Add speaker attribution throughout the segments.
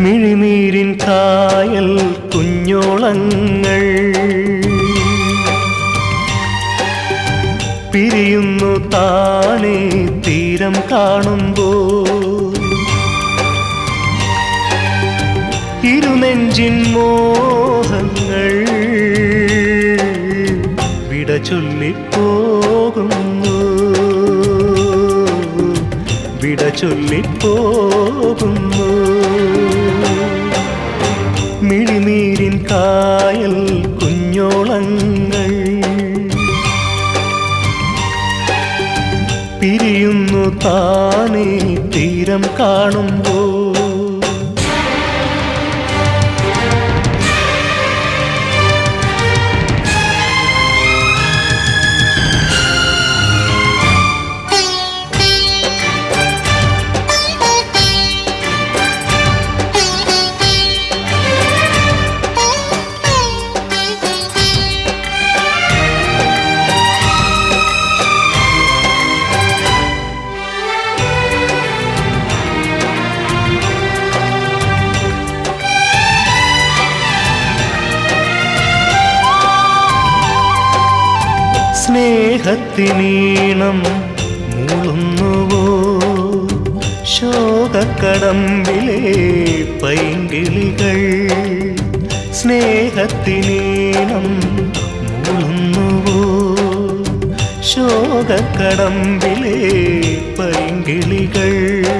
Speaker 1: മിഴിനീരിൻ കായൽ കുഞ്ഞോളങ്ങൾ പിരിയുന്നു താനേ തീരം കാണുമ്പോൾ ഇരുനെഞ്ചിൻ മോഹങ്ങൾ വിട ചൊല്ലിപ്പോകുന്നു വിട ചൊല്ലിപ്പോകുന്നു മിഴിനീരിൻ കായൽ കുഞ്ഞോളങ്ങൾ പിരിയുന്നു താനേ തീരം കാണുമ്പോൾ സ്നേഹത്തിനീണം മൂളുന്നുവോ ശോകക്കടമ്പിലെ പൈങ്കിളികൾ സ്നേഹത്തിനീണം മൂളുന്നുവോ ശോകക്കടമ്പിലെ പൈങ്കിളികൾ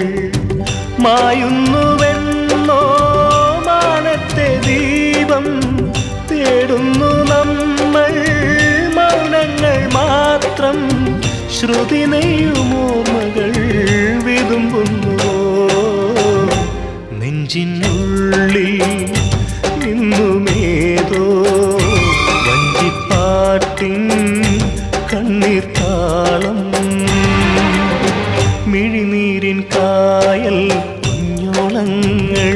Speaker 1: മായുന്നുവെന്നോ മാനത്തെ ദീപം തേടുന്നു നമ്മൾ മൗനങ്ങൾ മാത്രം ശ്രുതി നെയ്യുമോർമ്മകൾ വിതുമ്പുന്നുവോ നെഞ്ചിനുള്ളിൽ നിന്നുമേതോ വഞ്ചിപ്പാട്ടിൻ കണ്ണീർ താളം മിഴിനീരിൻ കായൽ കുഞ്ഞോളങ്ങൾ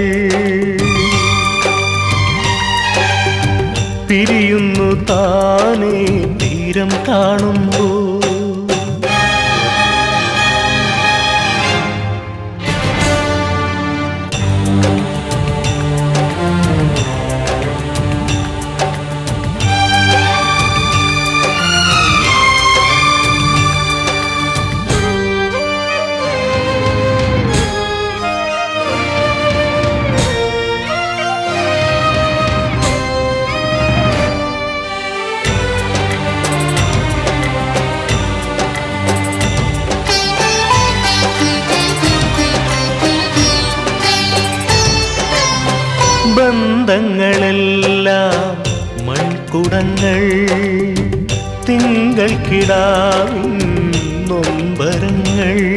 Speaker 1: പിരിയുന്നു താനേ തീരം കാണുമ്പോൾ ബന്ധങ്ങളെല്ലാം മൺകുടങ്ങൾ തിങ്കൾ കിടാവിൻ നൊമ്പരങ്ങൾ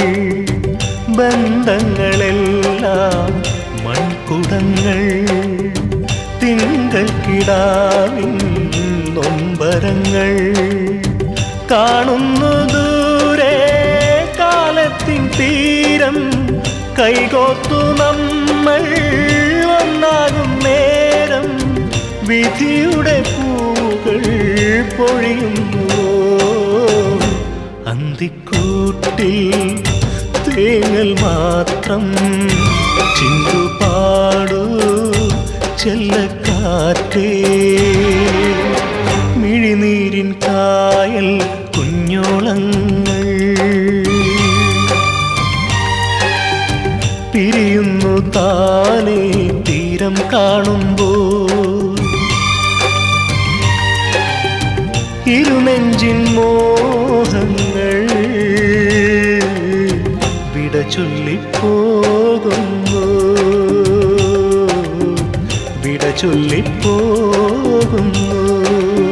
Speaker 1: ബന്ധങ്ങളെല്ലാം മൺകുടങ്ങൾ തിങ്കൾ കിടാവിൻ നൊമ്പരങ്ങൾ കാണുന്നു ദൂരെ കാലത്തിൻ തീരം കൈകോർത്തു നമ്മൾ ഒന്നാകും നേരം വിധിയുടെ പൂകൾ പൊഴിയുന്നു അന്തിക്കൂട്ടിൽ തേങ്ങൽ മാത്രം ചിന്തുപാടു ചെല്ലക്കാറ്റേ മിഴിനീരിൻ കായൽ കുഞ്ഞോളങ്ങൾ പിരിയുന്നു താനേ തീരം കാണുമ്പോൾ ഇരുനെഞ്ചിൻ മോഹങ്ങൾ വിട ചൊല്ലിപ്പോകുന്നു വിട ചൊല്ലിപ്പോകുന്നു